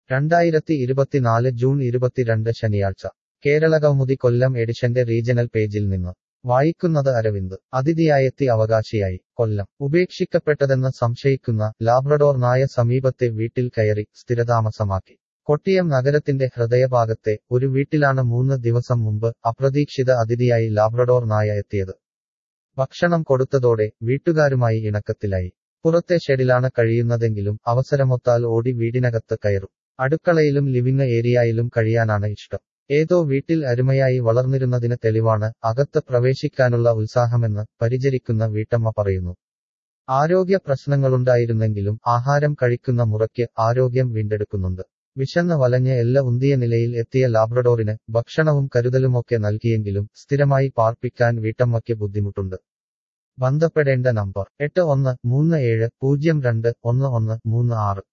രണ്ടായിരത്തി ഇരുപത്തിനാല് ജൂൺ ഇരുപത്തിരണ്ട് ശനിയാഴ്ച കേരള കൗമുദി കൊല്ലം എഡിഷന്റെ റീജണൽ പേജിൽ നിന്ന് വായിക്കുന്നത് അരവിന്ദ് അതിഥിയായെത്തി അവകാശിയായി കൊല്ലം ഉപേക്ഷിക്കപ്പെട്ടതെന്ന് സംശയിക്കുന്ന ലാബ്രഡോർ നായ സമീപത്തെ വീട്ടിൽ കയറി സ്ഥിരതാമസമാക്കി കൊട്ടിയം നഗരത്തിന്റെ ഹൃദയഭാഗത്തെ ഒരു വീട്ടിലാണ് മൂന്ന് ദിവസം മുമ്പ് അപ്രതീക്ഷിത അതിഥിയായി ലാബ്രഡോർ നായ എത്തിയത് ഭക്ഷണം കൊടുത്തതോടെ വീട്ടുകാരുമായി ഇണക്കത്തിലായി പുറത്തെ ഷെഡിലാണ് കഴിയുന്നതെങ്കിലും അവസരമൊത്താൽ ഓടി വീടിനകത്ത് കയറും അടുക്കളയിലും ലിവിംഗ് ഏരിയയിലും കഴിയാനാണ് ഇഷ്ടം ഏതോ വീട്ടിൽ അരുമയായി വളർന്നിരുന്നതിന് തെളിവാണ് അകത്ത് പ്രവേശിക്കാനുള്ള ഉത്സാഹമെന്ന് പരിചരിക്കുന്ന വീട്ടമ്മ പറയുന്നു ആരോഗ്യ പ്രശ്നങ്ങളുണ്ടായിരുന്നെങ്കിലും ആഹാരം കഴിക്കുന്ന മുറയ്ക്ക് ആരോഗ്യം വീണ്ടെടുക്കുന്നുണ്ട് വിശന്ന് വലഞ്ഞ് എല്ല ഉന്തിയ നിലയിൽ എത്തിയ ലാബ്രഡോറിന് ഭക്ഷണവും കരുതലുമൊക്കെ നൽകിയെങ്കിലും സ്ഥിരമായി പാർപ്പിക്കാൻ വീട്ടമ്മയ്ക്ക് ബുദ്ധിമുട്ടുണ്ട് ബന്ധപ്പെടേണ്ട നമ്പർ എട്ട് ഒന്ന് മൂന്ന് ഏഴ് പൂജ്യം രണ്ട് ഒന്ന് ഒന്ന് മൂന്ന് ആറ്